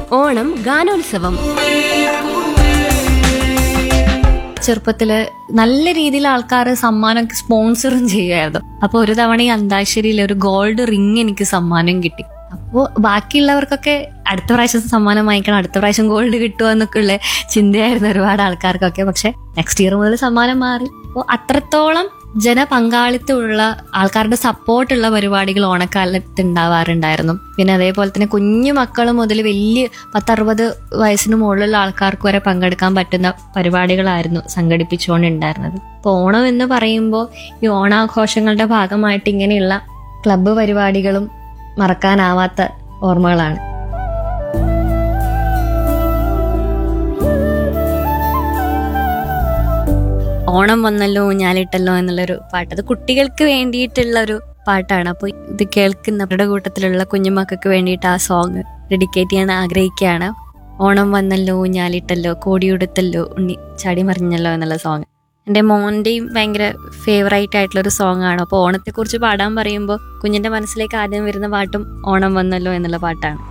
ഓണം ഗാനോത്സവം ചെറുപ്പത്തില് നല്ല രീതിയിൽ ആൾക്കാർ സമ്മാനം സ്പോൺസറും ചെയ്യുമായിരുന്നു അപ്പൊ ഒരു തവണ ഈ അന്താക്ഷരിയിൽ ഒരു ഗോൾഡ് റിങ് എനിക്ക് സമ്മാനം കിട്ടി അപ്പോൾ ബാക്കിയുള്ളവർക്കൊക്കെ അടുത്ത പ്രാവശ്യം സമ്മാനം വാങ്ങിക്കണം അടുത്ത പ്രാവശ്യം ഗോൾഡ് കിട്ടുക എന്നൊക്കെ ഉള്ള ചിന്തയായിരുന്നു ഒരുപാട് ആൾക്കാർക്കൊക്കെ പക്ഷെ നെക്സ്റ്റ് ഇയർ മുതൽ സമ്മാനം മാറി അപ്പോൾ അത്രത്തോളം ജനപങ്കാളിത്തമുള്ള ആൾക്കാരുടെ സപ്പോർട്ടുള്ള പരിപാടികൾ ഓണക്കാലത്ത് ഉണ്ടാവാറുണ്ടായിരുന്നു പിന്നെ അതേപോലെ തന്നെ കുഞ്ഞു മക്കൾ മുതൽ വലിയ പത്തറുപത് വയസ്സിന് മുകളിലുള്ള ആൾക്കാർക്ക് വരെ പങ്കെടുക്കാൻ പറ്റുന്ന പരിപാടികളായിരുന്നു സംഘടിപ്പിച്ചുകൊണ്ടുണ്ടായിരുന്നത് അപ്പോൾ ഓണം എന്ന് പറയുമ്പോൾ ഈ ഓണാഘോഷങ്ങളുടെ ഭാഗമായിട്ട് ഇങ്ങനെയുള്ള ക്ലബ്ബ് പരിപാടികളും മറക്കാനാവാത്ത ഓർമ്മകളാണ് ഓണം വന്നല്ലോ ഊഞ്ഞാലിട്ടല്ലോ എന്നുള്ളൊരു പാട്ട് അത് കുട്ടികൾക്ക് വേണ്ടിയിട്ടുള്ള ഒരു പാട്ടാണ് അപ്പോൾ ഇത് കേൾക്കുന്നവരുടെ കൂട്ടത്തിലുള്ള കുഞ്ഞുമക്കൾക്ക് വേണ്ടിയിട്ട് ആ സോങ് ഡെഡിക്കേറ്റ് ചെയ്യാൻ ആഗ്രഹിക്കുകയാണ് ഓണം വന്നല്ലോ ഊഞ്ഞാലിട്ടല്ലോ കോടിയുടുത്തല്ലോ ഉണ്ണി ചാടി മറിഞ്ഞല്ലോ എന്നുള്ള സോങ് എൻ്റെ മോൻ്റെയും ഭയങ്കര ഫേവറേറ്റ് ആയിട്ടുള്ള ഒരു സോങ് ആണ് അപ്പോൾ ഓണത്തെക്കുറിച്ച് പാടാൻ പറയുമ്പോൾ കുഞ്ഞിൻ്റെ മനസ്സിലേക്ക് ആദ്യം വരുന്ന പാട്ടും ഓണം വന്നല്ലോ എന്നുള്ള പാട്ടാണ്